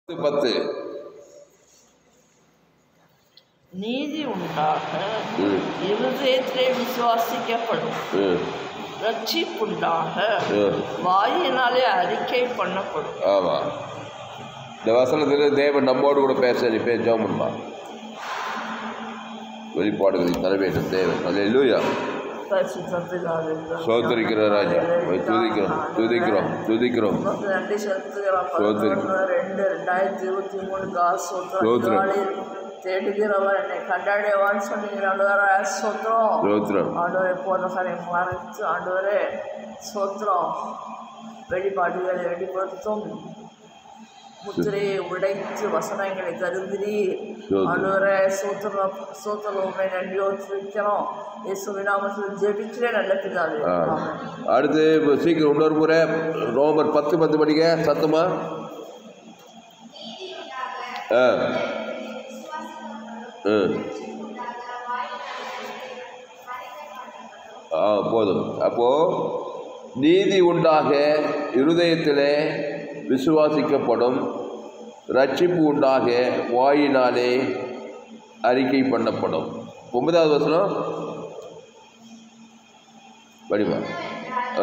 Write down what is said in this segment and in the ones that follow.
பத்து நீதி உண்டாக ம். இருதயத்திலே விசுவாசிக்கப்படும் ம், ரட்சிப்புண்டாக ம். வாயினாலே அறிக்கை பண்ணப்படும் ஆமாம் இந்த வசனத்தில் தேவன் நம்மோடு கூட பேச நீ பேர் ஜோம் பண்ணுமா வெளிப்பாடுகளின் தலைமையிடும் தேவன் அல்ல இல்லையா பரிசுத்தத்தினாலே சோதரிக்கிற ராஜா உம்மை துதிக்கிறோம் துதிக்கிறோம் துதிக்கிறோம் உமக்கு நன்றி செலுத்துகிறோம் சோதரி. பதினொன்று ரெண்டு ரெண்டாயிரத்தி இருபத்தி மூணு காசு சோதரி. நாளில் தேடுகிறவர் என்னை கண்டாடையவான்னு சொன்னீங்க ஆண்டவரே சோத்திரம் ஸ்தோத்திரம் ஆண்டவரே போன சரை மறைத்து ஆண்டவரே சோத்திரம் வெளிப்பாடுகளை வெளிப்படுத்தும் முத்திரையை உடைத்து வசனங்களை கருதிரி சோத்திரம். ஆண்டவரே சோத்திரம் சோத்திரமே நன்றியோடு துதிக்கிறோம் இயேசுவின் நாமத்தில் ஜெபிக்கிறேன் நல்ல பிதாவே ஆ. ஆமென். அடுத்து இப்போ சீக்கிரம் இன்னொரு முறை ரோமர் பத்து பத்து படிக்க சத்தமா ஆ ம் ஆ போதும் அப்போது நீதி உண்டாக இருதயத்திலே விசுவாசிக்கப்படும் ரட்சிப்பு உண்டாக வாயினாலே அறிக்கை பண்ணப்படும் ஒன்பதாவது வசனம் படிமா ஆ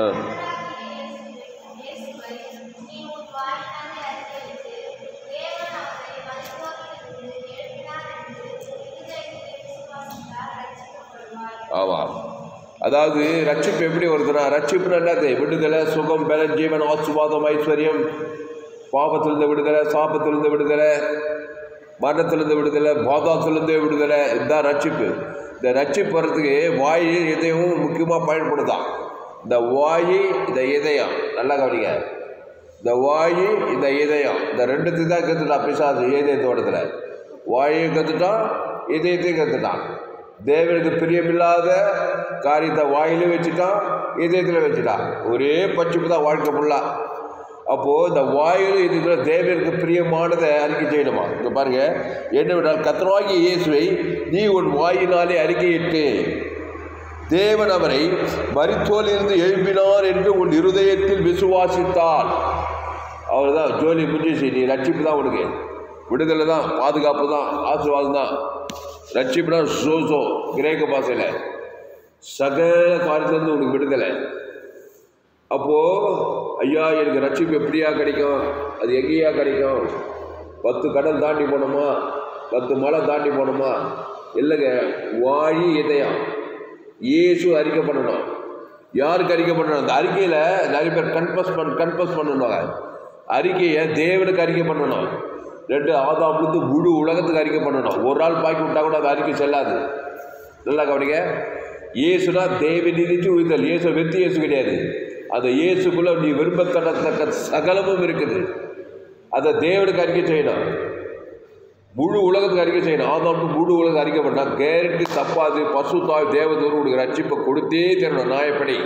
ஆமாம் அதாவது ரட்சிப்பு எப்படி வருதுன்னா ரட்சிப்புனா என்னது விடுதலை சுகம் பலன் ஜீவன் ஆசுவாதம் ஐஸ்வர்யம் பாபத்திலிருந்து விடுதலை சாபத்திலிருந்து விடுதலை மரணத்திலிருந்து விடுதலை பாதாத்திலிருந்து விடுதலை இதுதான் ரட்சிப்பு இந்த ரட்சிப்பு வர்றதுக்கு வாய் இதயம் முக்கியமாக பயன்படுதான் இந்த வாய் இந்த இதயம் நல்லா கவனிங்க இந்த வாய் இந்த இதயம் இந்த ரெண்டுத்துக்கு தான் கற்றுட்டான் பிசாசு இதயத்தோடத்தில் வாயையும் கற்றுட்டான் இதயத்தையும் கற்றுட்டான் தேவனுக்கு பிரியமில்லாத காரியத்தை வாயிலும் வச்சுட்டான் இதயத்தில் வச்சுட்டான் ஒரே பட்சிப்பு தான் வாழ்க்கை ஃபுல்லாக அப்போது இந்த வாயிலும் இதுக்குள்ள தேவனுக்கு பிரியமானதை அறிக்கை செய்யணுமா இங்கே பாருங்க என்ன விட்டால் கத்தராகி இயேசுவை நீ உன் வாயினாலே அறிக்கையிட்டு தேவன் அவரை மரித்தோலிருந்து எழுப்பினார் என்று உன் இருதயத்தில் விசுவாசித்தால் அவர் தான் ஜோலி முடிஞ்சிச்சு நீ ரட்சிப்பு தான் உனக்கு விடுதலை தான் பாதுகாப்பு தான் ஆசீர்வாதம் தான் ரட்சிப்புனா சோசோ கிரேக்க பாஷையில் சகல காரியத்திலிருந்து உனக்கு விடுதலை அப்போது ஐயா எனக்கு ரட்சிப்பு எப்படியா கிடைக்கும் அது எங்கேயா கிடைக்கும் பத்து கடல் தாண்டி போகணுமா பத்து மலை தாண்டி போகணுமா இல்லைங்க வாயி இதயம் இயேசு அறிக்கை பண்ணணும் யாருக்கு அறிக்கை பண்ணணும் அந்த அறிக்கையில் நிறைய பேர் கன்ஃபஸ் பண்ண கன்ஃபஸ் பண்ணணுங்க அறிக்கையை தேவனுக்கு அறிக்கை பண்ணணும் ரெண்டு ஆதாம்லேருந்து முழு உலகத்துக்கு அறிக்கை பண்ணணும் ஒரு ஆள் பாக்கி விட்டா கூட அந்த அறிக்கை செல்லாது நல்லா கவனிங்க இயேசுனா தேவ நீதிக்கு உயிர்த்தல் இயேசு வெற்றி இயேசு கிடையாது அந்த இயேசுக்குள்ள நீ விரும்பத்தக்க சகலமும் இருக்குது அதை தேவனுக்கு அறிக்கை செய்யணும் முழு உலகத்துக்கு அறிக்கை செய்யணும் ஆதாம் முழு உலகம் அறிக்கை பண்ணா கேரண்டி தப்பாது பசு தாய் தேவதூர் உனக்கு ரட்சிப்பை கொடுத்தே தரணும் நாயப்படி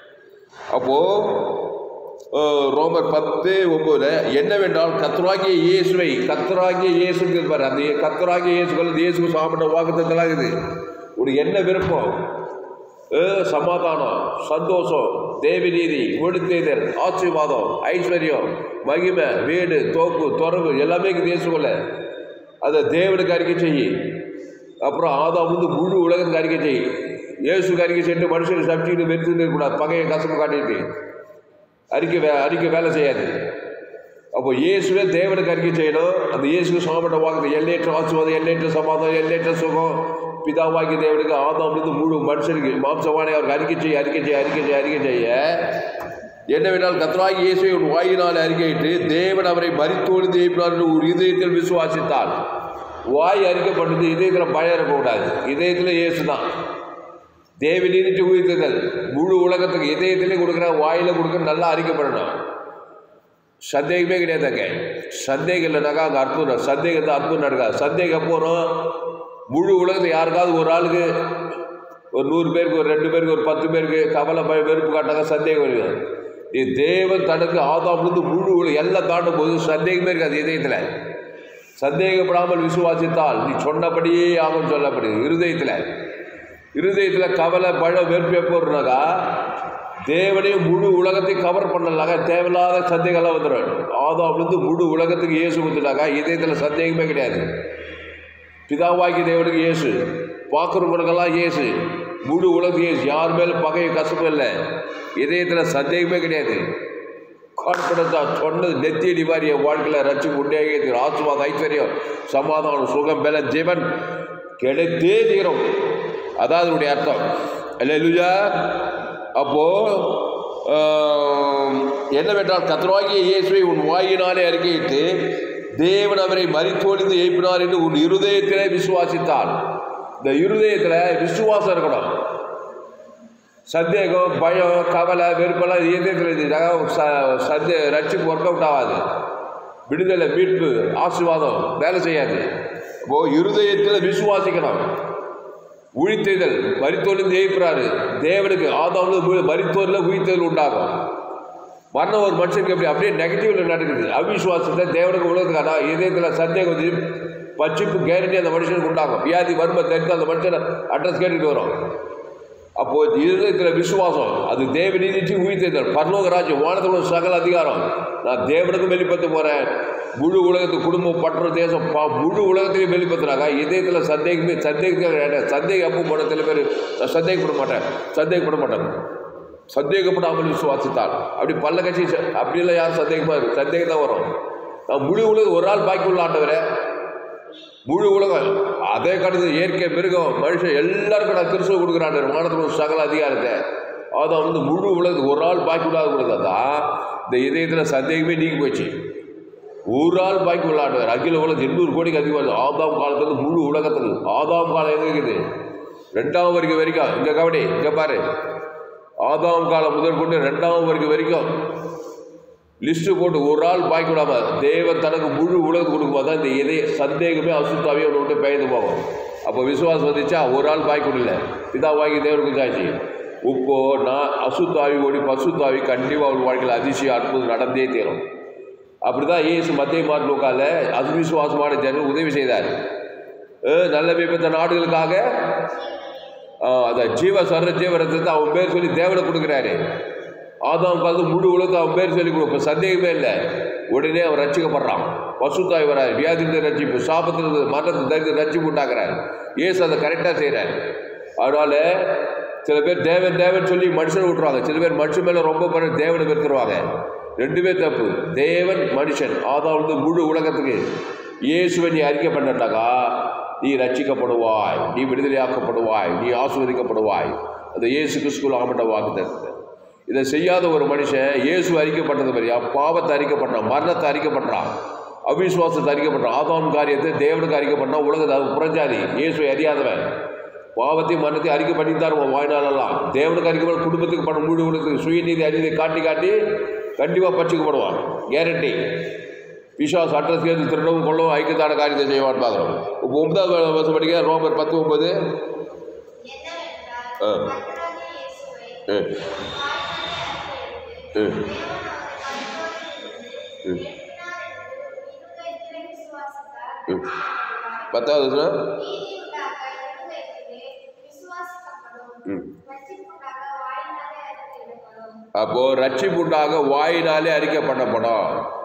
அப்போது ரோமர் பத்து ஒன்பதுல என்னவென்றால் கத்தராகிய இயேசுவை கத்தராகிய இயேசுங்கிறது பாரு அந்த கத்தராகிய இயேசுகள் இயேசு சாப்பிட்ட வாக்குத்தலாம் இருக்குது உனக்கு என்ன விருப்பம் அஹ், சமாதானம் சந்தோஷம் தேவநீதி ஒழுத்தேதல் ஆசீர்வாதம் ஐஸ்வர்யம் மகிமை வீடு தோப்பு துறவு எல்லாமே இருக்குது இயேசுக்குள்ள அதை தேவனுக்கு அறிக்கை செய் அப்புறம் ஆதாம் வந்து முழு உலகத்துக்கு அறிக்கை செய் இயேசுக்கு அறிக்கை செஞ்சு மனுஷனை சமைச்சிட்டு வெறுத்து இருக்கக்கூடாது பகையை கசப்பு காட்டிட்டு அறிக்கை வே அறிக்கை வேலை செய்யாது அப்போ இயேசுவே தேவனுக்கு அறிக்கை செய்யணும் அந்த இயேசுக்கு சாமட்ட வாக்குது எல்லையற்ற ஆசுவாதம் எல்லையற்ற சமாதானம் எல்லையற்ற சுகம் பிதாவாகி தேவனுக்கு ஆதாம்லேருந்து முழு மனுஷனுக்கு மாம்சவானை அவருக்கு அறிக்கை செய்ய அறிக்கை செய்ய அறிக்கை செய்ய அறிக்கை செய்ய என்னவென்றால் கத்தராகி இயேசுவை உன் வாயினால் அறிக்கையிட்டு தேவன் அவரை மறித்தோடு தேய்ப்பினார் என்று ஒரு இதயத்தில் விசுவாசித்தால் வாய் அறிக்கை பண்ணது இதயத்தில் பயம் இருக்கக்கூடாது இதயத்தில் இயேசு தான் தேவநீதிட்டு உயிர்த்ததல் முழு உலகத்துக்கு இதயத்திலே கொடுக்குற வாயில கொடுக்குற நல்லா அறிக்கை பண்ணணும் சந்தேகமே கிடையாதுங்க சந்தேகம் இல்லைனாக்கா அங்கே அற்புதம் சந்தேகம் தான் அற்புதம் நடக்காது சந்தேகம் எப்போ வரும் முழு உலகத்தில் யாருக்காவது ஒரு ஆளுக்கு ஒரு நூறு பேருக்கு ஒரு ரெண்டு பேருக்கு ஒரு பத்து பேருக்கு கவலை பய வெறுப்பு காட்டாங்க சந்தேகம் வருது நீ தேவன் தனக்கு ஆதாம்லேருந்து முழு உலகம் எல்லாம் தாண்டும் போது சந்தேகமே இருக்காது இதயத்தில் சந்தேகப்படாமல் விசுவாசித்தால் நீ சொன்னபடியே ஆகும் சொல்லப்படுது இருதயத்தில் இருதயத்தில் கவலை பழம் வெறுப்பு எப்போ வருனாக்கா தேவனே முழு உலகத்தையும் கவர் பண்ணலாங்க தேவையில்லாத சந்தேகம்லாம் வந்துடும் ஆதாம்லேருந்து முழு உலகத்துக்கு இயேசு கொடுத்துட்டாக்கா இதயத்தில் சந்தேகமே கிடையாது பிதாவாக்கி தேவனுக்கு இயேசு பார்க்குறவங்களுக்கெல்லாம் இயேசு முழு உலகத்துக்கு இயேசு யார் மேலும் பகை கசப்பு இல்லை இதயத்தில் சந்தேகமே கிடையாது கான்ஃபிடன்ஸா சொன்னது நெத்தியடி மாதிரி என் வாழ்க்கையில் ரச்சு உண்டையாக தீரும் ஆசுவாத ஐஸ்வர்யம் சமாதானம் சுகம் பல ஜீவன் கிடைத்தே தீரும் அதான் அதனுடைய அர்த்தம் இல்லையா அப்போ ஆம், என்னவென்றால் கத்தராகிய இயேசுவை உன் வாயினாலே அறிக்கையிட்டு தேவன் அவரை மறித்தொழிந்து எழுப்பினார் என்று உன் இருதயத்திலே விசுவாசித்தார் இந்த இருதயத்தில் விசுவாசம் இருக்கணும் சந்தேகம் பயம் கவலை வெறுப்பெல்லாம் இதயத்தில் இருந்துச்சுனாக்கா ச சந்தே ரட்சிப்பு ஒர்க் அவுட் ஆகாது விடுதலை மீட்பு ஆசீர்வாதம் வேலை செய்யாது இப்போ இருதயத்தில் விசுவாசிக்கணும் உழித்தெய்தல் மரித்தோர்லேருந்து எழுப்புறாரு தேவனுக்கு ஆதாவில் மரித்தோரில் உயிர்த்தெய்தல் உண்டாகும் மரணம் ஒரு மனுஷனுக்கு எப்படி அப்படியே நெகட்டிவ்ல நடக்குது அவிசுவாசத்தை தேவனுக்கு உலகத்துக்கான இதயத்தில் சந்தேகம் வந்து பச்சிப்பு கேரண்டி அந்த மனுஷனுக்கு உண்டாகும் வியாதி வறுமை தெரிந்து அந்த மனுஷனை அட்ரஸ் கேட்டுட்டு வரும் அப்போ இருதயத்தில் விசுவாசம் அது தேவ நீதிச்சு உயிர்த்தெய்தல் பரலோக ராஜ்யம் வானத்தோட சகல அதிகாரம் நான் தேவனுக்கும் வெளிப்படுத்த போகிறேன் முழு உலகத்து குடும்பம் பற்ற தேசம் பா முழு உலகத்தையும் வெளிப்படுத்துறாங்க இதயத்தில் சந்தேகமே சந்தேகமே சந்தேகம் அப்போ போன சில பேர் நான் சந்தேகப்பட மாட்டேன் சந்தேகப்பட மாட்டேன் சந்தேகப்படாமல் விசுவாசித்தாள் அப்படி பல்ல கட்சி அப்படியெல்லாம் யாரும் சந்தேகமா இருக்கு சந்தேகம் தான் வரும் நான் முழு உலகம் ஒரு ஆள் பாக்கி உள்ள ஆண்டவரே முழு உலகம் அதே கடந்து இயற்கை மிருகம் மனுஷன் எல்லாருக்கும் நான் கிறிஸ்துவ கொடுக்குறான் வானத்தில் சகல அதிகாரத்தை அதான் வந்து முழு உலகத்துக்கு ஒரு ஆள் பாக்கி விடாத கொடுத்ததான் இந்த இதயத்தில் சந்தேகமே நீங்கி போச்சு ஒரு ஆள் பாக்கி விளையாடுவார் அகில உலகம் எண்ணூறு கோடிக்கு அதிகமாக ஆதாம் காலத்துல முழு உலகத்துக்கு ஆதாம் காலம் எங்க இருக்குது ரெண்டாம் வரைக்கும் வரைக்கும் இங்கே கவனி இங்கே பாரு ஆதாம் காலம் முதல் கொண்டு ரெண்டாம் வரைக்கும் வரைக்கும் லிஸ்ட்டு போட்டு ஒரு ஆள் பாய்க்க விடாம தேவன் தனக்கு முழு உலகத்துக்கு கொடுக்கும்போது தான் இந்த இதய சந்தேகமே அசுத்தாவே ஒன்று விட்டு பயந்து போகும் அப்போ விசுவாசம் வந்துச்சா ஒரு ஆள் பாய்க்க விடல இதா வாங்கி தேவனுக்கு சாட்சி இப்போ நான் அசுத்தாவி ஓடி பசுத்தாவி கண்டிப்பாக அவள் வாழ்க்கையில் அதிசயம் அற்புதம் நடந்தே தீரும் அப்படிதான் இயேசு மத்திய மார்லோக்கால அவிசுவாசமான ஜனங்கள் உதவி செய்தார் அஹ் நல்ல மேம்பட்ட நாடுகளுக்காக ஆஹ் அதான் ஜீவ சர்ற ஜீவரத்தை அவன் பேர் சொல்லி தேவனை கொடுக்குறாரு ஆதாம் காலத்து முழு உலகத்தை அவன் பேர் சொல்லி கொடுப்ப சந்தேகமே இல்லை உடனே அவன் ரட்சிக்கப்படுறான் பசுத்தாய் வராது வியாதிலிருந்து ரட்சிப்பு சாபத்திலிருந்து மரணத்தை தரித்து ரட்சிப்பு உண்டாக்குறாரு இயேசு அதை கரெக்டாக செய்கிறார் அதனால சில பேர் தேவன் தேவன் சொல்லி மனுஷனை விட்டுருவாங்க சில பேர் மனுஷன் மேலே ரொம்ப பேர் தேவனை வெறுத்துருவாங்க ரெண்டுமே தப்பு தேவன் மனுஷன் ஆதாம் வந்து முழு உலகத்துக்கு இயேசுவை நீ அறிக்கை பண்ணட்டாக்கா நீ ரட்சிக்கப்படுவாய் நீ விடுதலையாக்கப்படுவாய் நீ ஆசீர்வதிக்கப்படுவாய் அந்த இயேசு கிறிஸ்துக்குள் ஆமட்ட வாக்கு தருது இதை செய்யாத ஒரு மனுஷன் இயேசு அறிக்கப்பட்டது மாதிரியா பாவத்தை அறிக்கப்பட்டான் மரணத்தை அறிக்கப்பட்டான் அவிசுவாசத்தை அறிக்கப்பட்டான் ஆதாம் காரியத்தை தேவனுக்கு அறிக்கப்பட்டான் உலகத்தை அது புறஞ்சாதி இயேசுவை அறியாதவன் பாவத்தையும் மரணத்தையும் அறிக்கை பண்ணி தான் உன் வாழ்நாளெல்லாம் தேவனுக்கு அறிக்கப்பட்ட குடும்பத்துக்கு பணம் முழு உலகத்துக்கு சுயநீதி அறிவை காட்டி காட்டி கண்டிப்பாக பச்சிக்கப்படுவான் கேரண்டி பிசாஸ் அட்ரஸ் கேட்டு திருடவும் கொள்ளவும் ஐக்கியத்தான காரியத்தை செய்வான்னு பார்க்குறோம் இப்போ ஒன்பதாவது வருஷம் படிக்க ரோமர் பத்து ஒன்பது என்னவென்றால் ஆ. கர்த்தராகிய இயேசுவை ஆ. வாய்னாலே அறிக்கையிட்டு, ம். தேவன் அவர் ம். கர்த்தரிலிருந்து இருதயத்திலே விசுவாசித்தால் ம். ரட்சிக்கப்படுவார். பத்தாவது வருஷம் நீதி உண்டாக இருதயத்திலே விசுவாசிக்கப்படும். ம். ரட்சிப்புண்டாக வாயினாலே அறிக்கையிடப்படும். அப்போ ரட்சிப்புண்டாக வாயினாலே அறிக்கை பண்ணப்படும்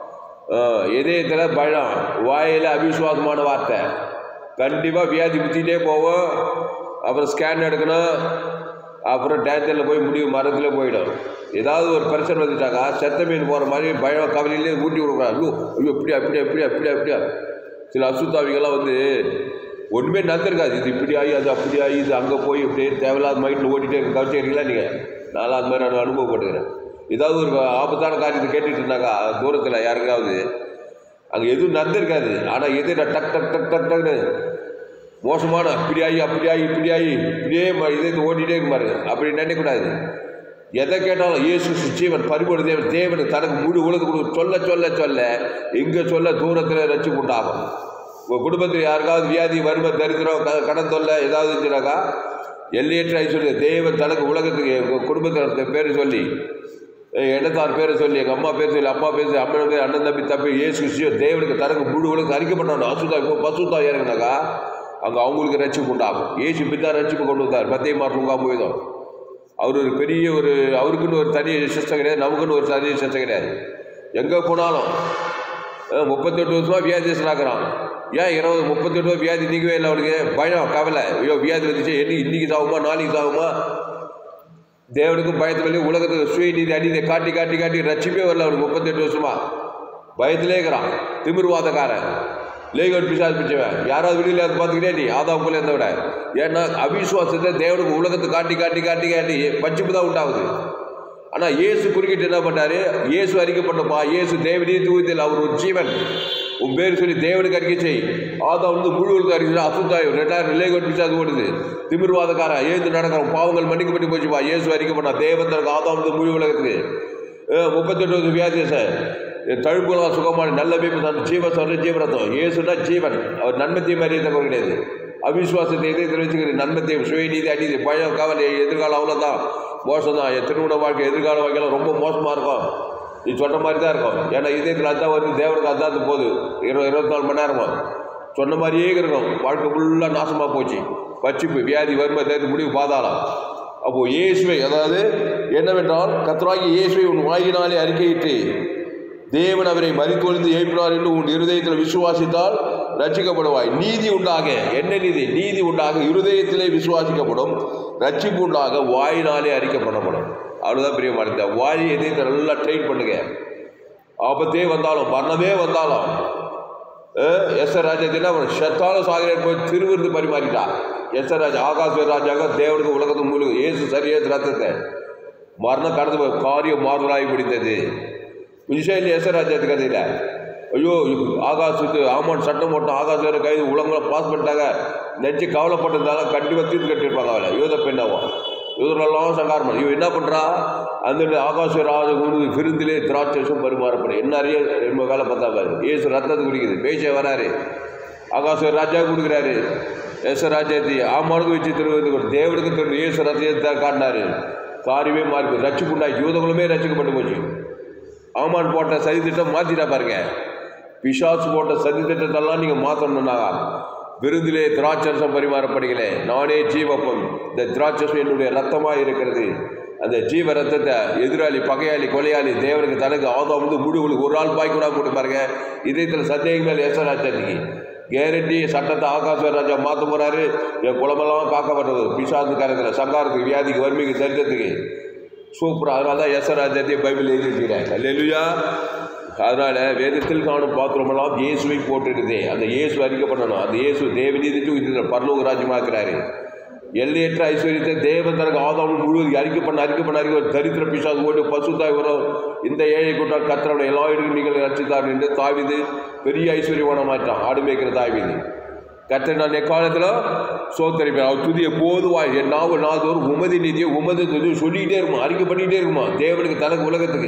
இதயத்தில் பயம் வாயில் அவிசுவாசமான வார்த்தை கண்டிப்பாக வியாதி புத்திட்டே போவோம் அப்புறம் ஸ்கேன் எடுக்கணும் அப்புறம் டேஞ்சரில் போய் முடிவு மரத்தில் போயிடும் ஏதாவது ஒரு பிரச்சனை வந்துட்டாக்கா செத்த மீன் போகிற மாதிரி பயம் கவலையிலே ஊட்டி விடக்கூடாது ஐயோ ஐயோ இப்படியா இப்படியா இப்படியா இப்படியா இப்படியா சில அசுத்தாவிகள்லாம் வந்து ஒன்றுமே நடந்திருக்காது இது இப்படி ஆகி அது அப்படி ஆகி இது அங்கே போய் இப்படி தேவையில்லாத மைண்டில் ஓட்டிகிட்டே இருக்க கவனிச்சிருக்கீங்களா நீங்கள் நான்லாம் அந்த மாதிரி நான் அனுபவப்பட்டுக்கிறேன் ஏதாவது ஒரு ஆபத்தான காரியத்தை கேட்டுட்டு இருந்தாக்கா தூரத்தில் யாருக்காவது அங்கே எதுவும் நடந்திருக்காது ஆனால் எது நான் டக் டக் டக் டக் டக்னு மோசமான அப்படி ஆகி அப்படி ஆகி இப்படி ஆகி இப்படியே ம- இதே ஓடிட்டே இருப்பாரு அப்படி நினைக்கக்கூடாது எதை கேட்டாலும் இயேசு ஜீவன் பரிபூர்ண தேவன் தேவன் தனக்கு முழு உலகத்து கொடுக்க சொல்ல சொல்ல சொல்ல எங்கே சொல்ல தூரத்தில் ரச்சு உண்டாகும் உங்கள் குடும்பத்தில் யாருக்காவது வியாதி வறுமை தரித்திரம் க கடன் தொல்லை ஏதாவது இருந்துச்சுனாக்கா எல்லையற்ற ஐஸ்வர்யம் தேவன் தனக்கு உலகத்துக்கு உங்கள் குடும்பத்தில் பேர் சொல்லி என் இடத்தார் பேரை சொல்லி எங்கள் அம்மா பேர் சொல்லி அப்பா பேர் சொல்லி அம்மன் பேர் அண்ணன் தம்பி தம்பி இயேசு கிறிஸ்து தேவனுக்கு தனக்கு முழு உலகம் அறிக்கப்பட்டான் அசுத்தா இப்போ பசுத்தா இறங்கினாக்கா அங்கே அவங்களுக்கு ரட்சிப்பு உண்டாகும் ஏசு பித்தா ரட்சிப்பு கொண்டு வந்தார் மத்திய மாற்றம் போய்தான் அவர் ஒரு பெரிய ஒரு அவருக்குன்னு ஒரு தனி சிஸ்டம் கிடையாது நமக்குன்னு ஒரு தனி சிஸ்டம் கிடையாது எங்கே போனாலும் அஹ், முப்பத்தெட்டு வருஷமா வியாதிஸ்தான் இருக்கிறான் ஏன் இருபது முப்பத்தெட்டு வருஷம் வியாதி நீக்கவே இல்லை அவனுக்கு பயம் கவலை ஐயோ வியாதி வந்துச்சு என்னைக்கு இன்னைக்கு சாகுமா நாளைக்கு சாகுமா தேவனுக்கும் பயத்து மேலே உலகத்துக்கு சுயநீதி அநீதியை காட்டி காட்டி காட்டி ரட்சிப்பே வரல அவனுக்கு முப்பத்தெட்டு வருஷமா பயத்திலே இருக்கிறான் திமிர்வாதக்காரன் லேகோட் பிசாஸ் பிடிச்சவன் யாராவது வெளியில் அதை பார்த்துக்கிட்டே நீ ஆதாம் போல இருந்தவிட ஏன்னா அவிசுவாசத்தை தேவனுக்கு உலகத்தை காட்டி காட்டி காட்டி காட்டி பச்சிப்பு தான் உண்டாகுது ஆனால் இயேசு குறுக்கிட்டு என்ன பண்ணாரு இயேசு அறிக்கப்பட்டப்பா இயேசு தேவனே தூயத்தில் அவர் ஒரு ஜீவன் உன் பேர் சொல்லி தேவனுக்கு அறிக்கை செய் ஆதாம் வந்து முழு உலக அறிக்கை அசுத்தாய் ரெண்டாயிரம் லேகோட் பிசாஸ் ஓடுது திமிர்வாதக்காரன் ஏந்து நடக்கிறான் பாவங்கள் மன்னிக்கப்பட்டு போச்சுப்பா இயேசு அறிக்கை பண்ணா தேவன் தனக்கு ஆதாம் வந்து முழு உலகத்துக்கு அஹ் முப்பத்தெட்டு வருஷம் வியாதி சார் தழும்புலாம் சுகமான நல்ல மீட்பு தன் ஜீவ சொல்ற ஜீவரத்தம் இயேசுனா ஜீவன் அவர் நன்மத்தையும் அறியத்தக்கவர் கிடையாது அவிசுவாசத்தை எதை தெரிவிச்சுக்கிறது நன்மத்தையும் சுயநீதி அநீதி பயம் கவலை எதிர்காலம் அவ்வளோதான் மோசம் தான் என் திருமண வாழ்க்கை எதிர்கால வாழ்க்கையெல்லாம் ரொம்ப மோசமாக இருக்கும் நீ சொல்கிற மாதிரி தான் இருக்கும் ஏன்னா இதயத்தில் அதான் வருது தேவனுக்கு அதான் போகுது இருபது இருபத்தி நாலு மணி நேரமா சொன்ன மாதிரியே இருக்கும் வாழ்க்கை ஃபுல்லாக நாசமாக போச்சு பச்சிப்பு வியாதி வறுமை தேர்ந்து முடிவு பாதாளம் அப்போ இயேசுவை அதாவது என்னவென்றால் கத்தராகி இயேசுவை உன் வாயினாலே அறிக்கையிட்டு தேவன் அவரை மறித்தொழிந்து ஏற்றார் என்று உன் இருதயத்தில் விசுவாசித்தால் ரட்சிக்கப்படுவாய் நீதி உண்டாக என்ன நீதி நீதி உண்டாக இருதயத்திலே விசுவாசிக்கப்படும் ரட்சிப்பு உண்டாக வாயினாலே அறிக்கப்படப்படும் அவ்வளோதான் பெரிய மாட்டேன் வாய் இதயத்தை நல்லா ட்ரெயின் பண்ணுங்க ஆபத்தே வந்தாலும் மரணமே வந்தாலும் எஸ் ராஜா அவன் சத்தான சாகரன் போய் திருவிருந்து பரிமாறிட்டா எஸ் ராஜா ஆகாச ராஜாங்க தேவனுக்கு உலகத்து மூலிகை ஏசு சரியே ரத்தத்தை மரணம் கடந்து போய் காரியம் மாறுதலாகி பிடித்தது விஷயம் எஸ் ராஜாத்து கதையில் ஐயோ ஆகாசுக்கு ஆமான் சட்டம் போட்டோம் ஆகாச கைது உலகங்களை பாஸ் பண்ணிட்டாங்க நெஞ்சு கவலைப்பட்டிருந்தாலும் கண்டிப்பாக தீர்த்து கட்டியிருப்பாங்க அவளை யூத பெண்ணாவும் யூதரெல்லாம் சங்காரம் பண்ண இவன் என்ன பண்ணுறா அந்த ஆகாச ராஜ உணவு விருந்திலே திராட்சம் பரிமாறப்படும் என்ன அறிய ரொம்ப வேலை பார்த்தா பாரு ஏசு ரத்தத்தை குடிக்குது பேச வராரு ஆகாச ராஜா கொடுக்குறாரு ஏச ராஜாத்தி ஆமானுக்கு வச்சு திருவது தேவனுக்கு திரு ஏசு ரத்தத்தை காட்டினாரு காரியமே மாறி ரட்சிப்புண்டா யூதங்களுமே ரட்சிக்கப்பட்டு போச்சு ஆமான் போட்ட சதி திட்டம் மாற்றிட்டா பாருங்க பிசாசு போட்ட சதி திட்டத்தெல்லாம் நீங்கள் மாற்றணும்னா விருந்திலே திராட்சரசம் பரிமாறப்படுகிறே நானே ஜீவப்பம் இந்த திராட்சரசம் என்னுடைய ரத்தமாக இருக்கிறது அந்த ஜீவ ரத்தத்தை எதிராளி பகையாளி கொலையாளி தேவனுக்கு தனக்கு ஆதம் வந்து முழுவலுக்கு ஒரு ஆள் பாய் கூட போட்டு பாருங்க இதயத்தில் சந்தேகங்கள் எசராஜாதிக்கு கேரண்டி சட்டத்தை ஆகாச ராஜா மாற்ற போறாரு என் குளமெல்லாம் காக்கப்பட்டது பிசாசு காரத்தில் சங்காரத்துக்கு வியாதிக்கு வறுமைக்கு தரித்திரத்துக்கு சூப்பர் அதனால தான் எசராஜாத்திய பைபிள் எழுதி வச்சுக்கிறேன் அல்லேலூயா அதனால வேதத்தில் காணும் பாத்திரமெல்லாம் இயேசுவை போட்டிருக்குதே அந்த இயேசு அறிக்கப்படணும் அந்த இயேசு தேவநீதிக்கு இது பரலோக ராஜ்யமாக்குறாரு எல்லையற்ற ஐஸ்வர்யத்தை தேவன் தனக்கு ஆதாமும் முழுவதும் அறிக்கை பண்ண அறிக்கை பண்ண அறிக்கை ஒரு தரித்திர பிசாசு ஓட்டு பசுத்தாய் வரும் இந்த ஏழை கூட்டம் கத்திரவனை எல்லா இடங்களும் நீங்கள் ரசித்தார் என்று தாவிது பெரிய ஐஸ்வர்யமான மாற்றான் ஆடு மேய்க்கிற தாவிது கர்த்தர் நான் எக்காலத்தில் சோத்தரிப்பேன் அவர் துதிய போதுவாய் என் நாவு நாதோறும் உமதி நிதியை உமது துதி சொல்லிக்கிட்டே இருக்குமா அறிக்கை பண்ணிக்கிட்டே இருக்குமா தேவனுக்கு தனக்கு உலகத்துக்கு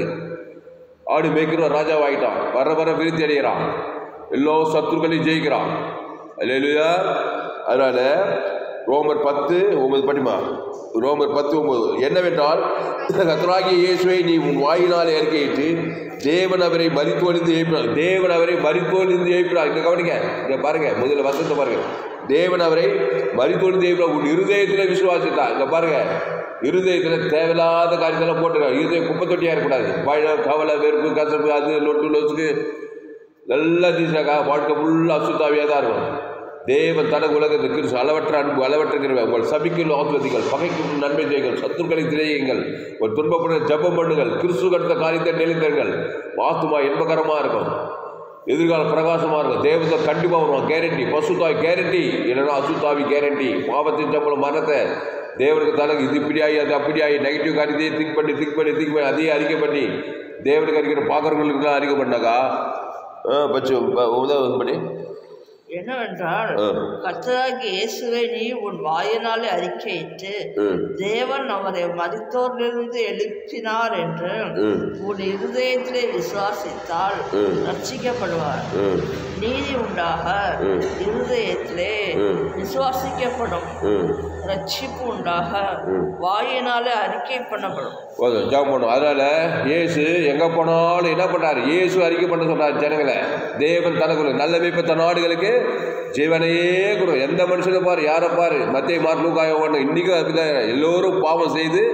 ஆடு மேய்க்கிறோம் ராஜாவாயிட்டான் வர வர விருத்தி அடைகிறான் எல்லா சத்துருக்களையும் ஜெயிக்கிறான் அல்லேலூயா அதனால ரோமர் பத்து ஒன்பது படிமா ரோமர் பத்து ஒன்பது என்னவென்றால் கத்தராகிய இயேசுவை நீ உன் வாயினாலே அறிக்கையிட்டு தேவன் அவரை மறித்தோழிந்து எழுப்பினார் தேவன் அவரை மறித்தோழிந்து எழுப்பினார் இங்க கவனிங்க இங்க பாருங்க முதல்ல வசனத்தை பாருங்க தேவன் அவரை மறித்தோழிந்து எழுப்பினார் உன் இருதயத்தில் விசுவாசித்தா இங்க பாருங்க இருதயத்தில் தேவையில்லாத காரியத்தெல்லாம் போட்டுருக்காங்க இருதயம் குப்பை தொட்டியாக இருக்கக்கூடாது பழம் கவலை வெறுப்பு கசப்பு அது லொட்டு லொசுக்கு நல்லா தீசாக்கா வாழ்க்கை ஃபுல்லாக அசுத்தாவியாக தான் இருக்கும் தேவன் தனக்கு உலகத்தை கிறிஸ்து அளவற்ற அன்பு அளவற்ற கிருபை உங்கள் சபிக்கும் ஆத்மதிகள் பகைக்கும் நன்மை செய்யுங்கள் சத்துருக்களை திரையுங்கள் ஒரு துன்பப்படுற ஜெபம் பண்ணுங்கள் கிறிஸ்து கடுத்த காரியத்தை நெளிந்தர்கள் ஆத்துமா இன்பகரமாக இருக்கும் எதிர்கால பிரகாசமாக இருக்கும் தேவத்தை கண்டிப்பாக வருவான் கேரண்டி பசுத்தாய் கேரண்டி இல்லைன்னா அசுத்தாவி கேரண்டி பாவத்தின் சம்பளம் மரணத்தை தேவனுக்கு தனக்கு இது இப்படி ஆகி அது அப்படி ஆகி நெகட்டிவ் காரியத்தையே திங்க் பண்ணி திங்க் பண்ணி திங்க் பண்ணி அதையே அறிக்கை பண்ணி தேவனுக்கு அறிக்கிற பார்க்குறவங்களுக்குலாம் அறிக்கை பண்ணாக்கா ஆ பச்சு உதவி பண்ணி என்னவென்றால் ஆ. கர்த்தராகிய இயேசுவை நீ உன் வாயினாலே அறிக்கையிட்டு ம் தேவன் அவரை மரித்தோரிலிருந்து எழுப்பினார் என்று ம் உன் இருதயத்திலே விசுவாசித்தால் ம். ரட்சிக்கப்படுவார் ம் நீதி உண்டாக ம். இருதயத்திலே ம். விசுவாசிக்கப்படும் ம் ரட்சிப்பு உண்டாக ம். வாயினாலே அறிக்கை பண்ணப்படும் போதும் ஜாம் பண்ணும் அதனால இயேசு எங்க போனாலும் என்ன பண்றாரு இயேசு அறிக்கை பண்ண சொல்றாரு ஜனங்களை தேவன் தனக்குள்ள நல்ல மீட்பத்த நாடுகளுக்கு ஜீவனையே கொடு எந்த மனுஷனை பாரு யாரை பாரு மத்திய மார்லூக்காய ஒன்று இன்னைக்கும் அப்படிதான் எல்லோரும் பாவம் செய்து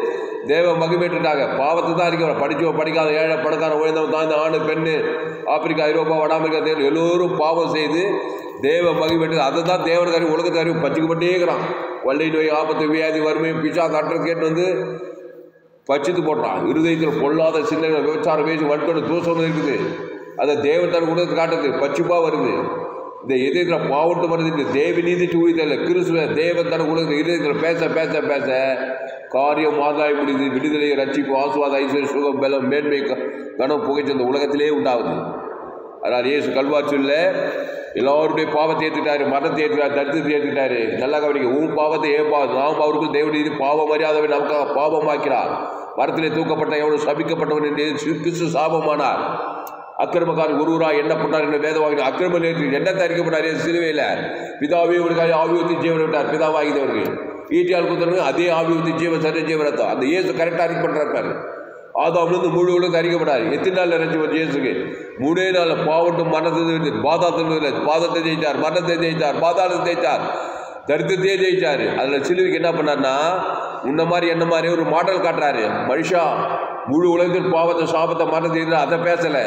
தேவ மகிமேட்டுட்டாங்க பாவத்தை தான் அறிக்கை படிச்சவன் படிக்காத ஏழை பணக்காரன் உயர்ந்தவன் தான் இந்த ஆணு பெண்ணு ஆப்பிரிக்கா ஐரோப்பா வட அமெரிக்கா தேவன் எல்லோரும் பாவம் செய்து தேவ மகிமேட்டு அதை தான் தேவனுக்கு அறிவு உலகத்தை அறிவு பச்சுக்கப்பட்டே இருக்கிறான் வள்ளி நோய் ஆபத்து வியாதி வறுமை பிச்சா காட்டுறது கேட்டு வந்து பச்சித்து போடுறான் இருதயத்தில் பொல்லாத சிந்தனைகள் விபச்சாரம் பேசி வன்கொடு தூசம் இருக்குது அதை தேவன் தன் குணத்தை காட்டுது பச்சுப்பா வருது இந்த இதயத்தில் பாவட்டு வருது இந்த தேவ நீதி தூய்தல்ல கிறிஸ்துவ தேவன் தன் குணத்தை இதயத்தில் பேச பேச பேச காரியம் ஆதாயம் முடியுது விடுதலை ரட்சிப்பு ஆசுவாத ஐஸ்வர்ய சுகம் பலம் மேன்மை க- கனம் புகைச்சு இந்த உலகத்திலே உண்டாகுது அதனால் இயேசு கல்வாச்சூரில் எல்லாருடைய பாவத்தை ஏற்றுட்டாரு மரணத்தை ஏற்றுட்டாரு தரித்திரத்தை ஏற்றுட்டாரு நல்லா கவனிக்க உன் பாவத்தை ஏன் பாவம் நாம் அவருக்குள் தேவனுடைய இது பாவம் அறியாதவை நமக்காக பாவமாக்கிறார் மரத்திலே தூக்கப்பட்ட எவனும் சபிக்கப்பட்டவன் என்று இயேசு கிறிஸ்து சாபமானார் அக்கிரமக்காரன் ஒருவரா எண்ணப்பட்டார் என்று வேதவாங்க அக்கிரம நேற்று எண்ணத்தை அறிக்கப்பட்டார் இயேசு சிலுவையில் பிதாவே உங்களுக்காக ஆவி ஊற்றி ஜீவன் விட்டார் பிதாவாகிதவர்கள் ஈட்டியால் குத்துறவங்க அதே ஆவி ஊற்றி ஜீவன் சரி ஜீவனத்தம் அந்த இயேசு கரெக்டாக அறிக்கை பண்ணுறாரு ஆதாம்லேருந்து முழு உலகம் அறிக்கப்படாது எத்தனை நாள் இறஞ்சி வந்து இயேசுக்கு மூணே நாள் பாவட்டும் மரணத்தை பாதாத்தில் பாதத்தை ஜெயித்தார் மரணத்தை ஜெயித்தார் பாதாளத்தை ஜெயித்தார் தரித்திரத்தையே ஜெயிச்சார் அதில் சிலுவைக்கு என்ன பண்ணார்னா உன்ன மாதிரி என்ன மாதிரி ஒரு மாடல் காட்டுறாரு மனுஷா முழு உலகத்தில் பாவத்தை சாபத்தை மரணத்தை ஜெயித்தார் அதை பேசலை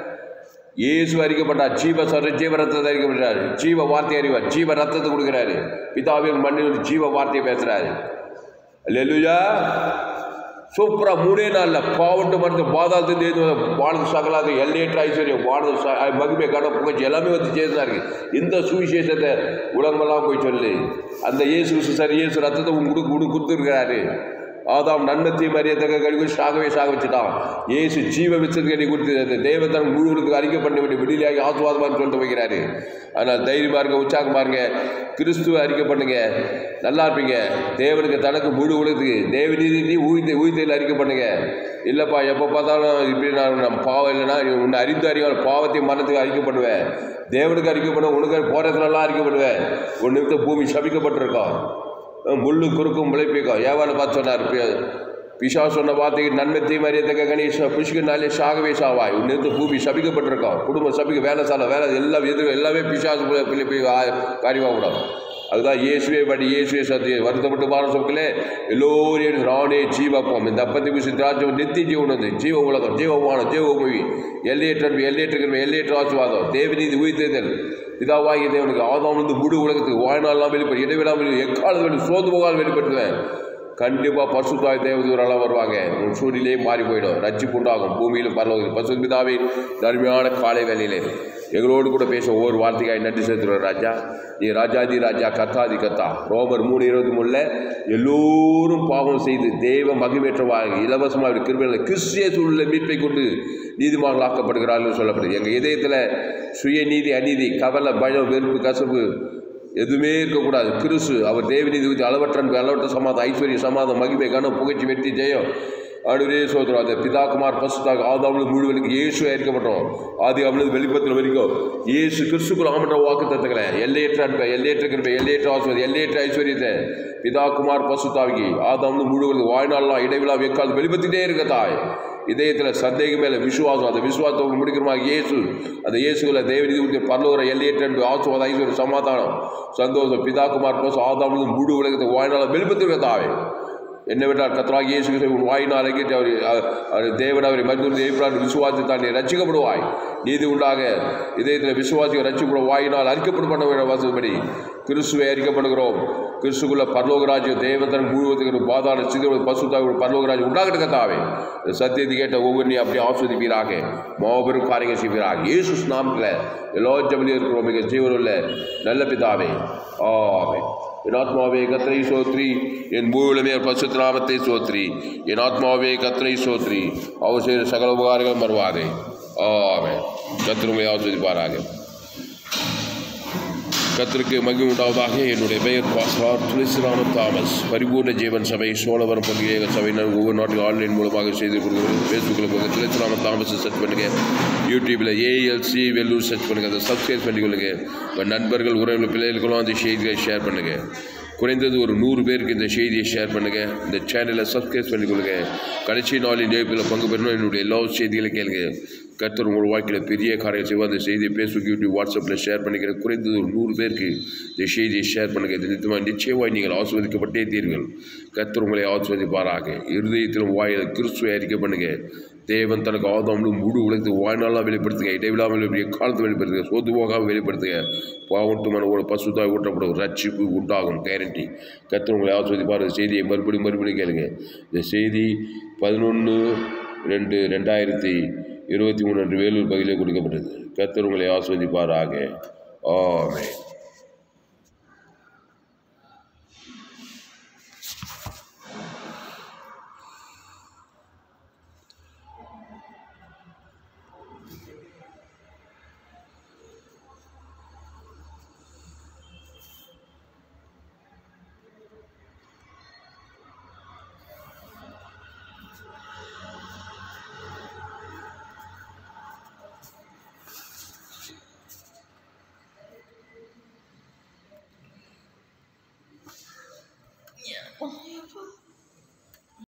இயேசு அறிக்கப்பட்டார் ஜீவ சர ஜீவ ரத்தத்தை அறிக்கப்பட்டார் ஜீவ வார்த்தை அறிவார் ஜீவ ரத்தத்தை கொடுக்குறாரு பிதாவின் மண்ணில் ஜீவ வார்த்தையை பேசுறாரு அல்லேலூயா சூப்பரா மூணே நாள்ல பாவட்டு மருந்து பாதாளத்து வாழ்ந்து சகலாத எல்லையற்ற ஐஸ்வர்யம் வாழ்ந்து ச- மகிமை கட புகழ்ச்சி எல்லாமே வந்து ஜேசா இருக்கு இந்த சுவிசேஷத்தை உலகமெல்லாம் போய் சொல்லு அந்த இயேசு கிறிஸ்து சரி இயேசு ரத்தத்தை உங்களுக்கு கொடு கொடுத்துருக்கிறாரு ஆதாம் நன்மத்தை மரியத்தக்க கழிவு சாகவே சாக வச்சுட்டான் இயேசு ஜீவ விச்சத்துக்கு கொடுத்து அந்த தேவத்தன் முழுவதுக்கு அறிக்கை பண்ண வேண்டிய விடுதலையாகி ஆசுவாதமான்னு சொல்லிட்டு வைக்கிறாரு ஆனால் தைரியமா இருங்க உற்சாகமா இருங்க கிறிஸ்துவ அறிக்கை பண்ணுங்க நல்லா இருப்பீங்க தேவனுக்கு தனக்கு முழு உலகத்துக்கு தேவ நீதி ஊய்ந்த ஊய்த்தையில் அறிக்கை பண்ணுங்க இல்லைப்பா எப்போ பார்த்தாலும் இப்படி நான் நம்ம பாவம் இல்லைன்னா நீ உன்னை அறிந்து அறிவால் பாவத்தை மரணத்துக்கு அறிக்கை பண்ணுவேன் தேவனுக்கு அறிக்கை பண்ணுவேன் உனக்கு போகிறதுலலாம் அறிக்கை பண்ணுவேன் ஒரு நிமிஷம் பூமி சபிக்கப்பட்டிருக்கோம் முள்ளு குறுக்கும் முளைப்பிக்கும் ஏவான்னு பார்த்து சொன்னார் பி- பிசா சொன்ன வார்த்தைக்கு நன்மை தீமை அறியத்தக்க கணேச புஷ்கனாலே சாகவே சாவாய் உன் நிறுத்த பூமி சபிக்கப்பட்டிருக்கோம் குடும்பம் சபிக்க வேலை சாலை வேலை எல்லாம் எது எல்லாமே பிசாசு பிள்ளை காரியமாக விடும் அதுதான் இயேசுவே படி இயேசுவே சத்திய வருத்தப்பட்டு பாரம் சொற்களே எல்லோரையும் ராணே ஜீவப்பம் இந்த அப்பத்தி குசி ராஜ்யம் நித்திய ஜீவன் வந்து ஜீவ உலகம் ஜீவமானம் ஜீவ மூவி எல்லையற்ற அன்பு, எல்லையற்ற கிருபை, எல்லையற்ற ஆசுவாதம் தேவநீதி உயிர்த்தேதல் பிதாவாகிய தேவனுக்கு ஆதாம் வந்து முழு உலகத்துக்கு வாழ்நாளெல்லாம் வெளிப்படும் இடைவிடாமல் எக்காலம் வெளி சோது போகால் வெளிப்படுத்துவேன் கண்டிப்பாக பசுத்தாய் தேவதூரெல்லாம் வருவாங்க உன் சூழ்நிலையே மாறி போயிடும் ரட்சிப்பு உண்டாகும் பூமியிலும் பரலோகத்தில் பசு பிதாவே தர்மையான காலை வேலையிலே எங்களோடு கூட பேச ஒவ்வொரு வார்த்தைக்காய் நன்றி செலுத்துகிறோம் ராஜா நீ ராஜாதி ராஜா கத்தாதி கத்தா ரோமர் மூணு இருபத்தி மூணுல எல்லோரும் பாவம் செய்து தெய்வ மகிமேற்றவாக இலவசமாக கிருபையில் கிறிஸ்திய சூழலை மீட்பை கொண்டு நீதிமான்கள் ஆக்கப்படுகிறார்கள் சொல்லப்படுது எங்கள் இதயத்தில் சுயநீதி அநீதி கவலை பயம் வெறுப்பு கசப்பு எதுவுமே இருக்கக்கூடாது கிறிஸ்து அவர் தேவநீதி ஊற்றி அளவற்ற அன்பு, அளவற்ற சமாதம் ஐஸ்வர்ய சமாதம் மகிமை கனம் புகழ்ச்சி வெற்றி ஜெயம் ஆண்டுரே சோதரம் அந்த பிதாகுமார் பசுத்தாக ஆதாமில் முழுவதுக்கு இயேசு ஏற்கப்பட்டோம் ஆதி அவனது வெளிப்பத்தில் வரைக்கும் இயேசு கிறிஸ்துக்குள் ஆமன்ற வாக்கு தத்துக்களை எல்லையற்ற அன்பை எல்லையற்ற கிருப்பை எல்லையற்ற ஆசிரியர் எல்லையற்ற ஐஸ்வர்யத்தை பிதாகுமார் பசுத்தாகி ஆதாமில் முழுவதுக்கு வாழ்நாள்லாம் இடைவிழா வெக்கால் வெளிப்பத்திட்டே இருக்க தாய் இதயத்தில் சந்தேகம் மேலே விசுவாசம் அந்த விசுவாசத்தை முடிக்கிறமாக இயேசு அந்த இயேசுல தேவநீதி ஊற்றி பரலோர எல்லையற்ற அன்பு ஆசுவாத ஐஸ்வர்ய சமாதானம் சந்தோஷம் பிதாகுமார் பசு ஆதாமில் முழு உலகத்தை வாழ்நாள் வெளிப்பத்திருக்க தாவே என்னவென்றால் கத்தராக இயேசு கிறிஸ்துவை உன் வாயினால் அழைக்கிட்டு அவர் அவர் தேவன் அவரை மருந்து ஏற்றாண்டு விசுவாசித்தான் நீ ரட்சிக்கப்படுவாய் நீதி உண்டாக இதயத்தில் விசுவாசிக்க ரட்சிக்கப்படும் வாயினால் அறிக்கப்படும் பண்ண வேண்டிய வசதிப்படி கிறிஸ்துவை அறிக்கப்படுகிறோம் கிறிஸ்துக்குள்ள பரலோகராஜ்யம் தேவதன் முழுவதுக்கு பாதாள சிறு பசுத்தாக பரலோகராஜ்யம் உண்டாகிட்டு தாவே இந்த சத்தியத்தை கேட்ட ஒவ்வொன்றையும் அப்படியே ஆஸ்வதிப்பீராக மாபெரும் காரியங்கள் செய்வீராக இயேசு நாமத்தில் எல்லா ஜபலியும் இருக்கிறோம் மிக ஜீவனுள்ள நல்ல பிதாவே ஆமே என் ஆத்மாவே கத்திரை சோத்ரி என் பூவிலுமே பசுத்த நாமத்தை சோத்ரி என் ஆத்மாவே கத்திரை சோத்ரி அவர் செய்த சகல உபகாரங்களும் வருவாதே ஆமே கத்திரங்களை ஆஸ்வதிப்பாராக கத்திற்கு மகிழ்வு உண்டாவதாக என்னுடைய பெயர் பாஸ்டார் துளசிராமன் தாமஸ் பரிபூர்ண ஜீவன் சபை சோழவரம் பங்குக சபை நான் ஒவ்வொரு நாட்டில் ஆன்லைன் மூலமாக செய்து கொடுக்குறேன் ஃபேஸ்புக்கில் போங்க துளசிராமன் தாமஸ் சர்ச் பண்ணுங்க யூடியூப்பில் ஏஎல்சி வெல்லூர் சர்ச் பண்ணுங்க அதை சப்ஸ்கிரைப் பண்ணிக்கொள்ளுங்க உங்கள் நண்பர்கள் உறவினர் பிள்ளைகளுக்கெல்லாம் அந்த செய்திகளை ஷேர் பண்ணுங்க குறைந்தது ஒரு நூறு பேருக்கு இந்த செய்தியை ஷேர் பண்ணுங்க இந்த சேனலை சப்ஸ்கிரைப் பண்ணிக்கொள்ளுங்க கடைசி நாளின் ஜெயிப்பில் பங்கு பெறணும் என்னுடைய எல்லா செய்திகளை கேளுங்க கர்த்தர் உங்கள் வாழ்க்கையில் பெரிய காரியம் செய்வார் அந்த செய்தியை பேஸ்புக் யூடியூப் வாட்ஸ்அப்பில் ஷேர் பண்ணிக்கிறேன் குறைந்தது ஒரு நூறு பேருக்கு இந்த செய்தியை ஷேர் பண்ணுங்கள் இது நிச்சயமாக நிச்சயமாக நீங்கள் ஆஸ்வதிக்கப்பட்டே தீர்கள் கர்த்தர் உங்களை ஆஸ்வதிப்பாராக இருதயத்திலும் வாயில் கிறிஸ்துவை அறிக்கை பண்ணுங்கள் தேவன் தனக்கு ஆதாமிலும் முழு உலகத்து வாழ்நாளாக வெளிப்படுத்துங்க இடைவிடாமல் வெளிப்படுத்துங்க காலத்தை வெளிப்படுத்துங்க சோத்து போகாமல் வெளிப்படுத்துங்க பாவட்டுமான ஒரு பசுதாய் ஊட்டப்படும் ரட்சிப்பு உண்டாகும் கேரண்டி கர்த்தர் உங்களை ஆஸ்வதிப்பார் இந்த செய்தியை மறுபடியும் மறுபடியும் கேளுங்க இந்த செய்தி பதினொன்று ரெண்டு ரெண்டாயிரத்தி இருபத்தி மூணு அன்று வேலூர் பகுதியிலே கொடுக்கப்பட்டது கர்த்தர் உங்களை ஆஸ்வதிப்பாராக ஆமென்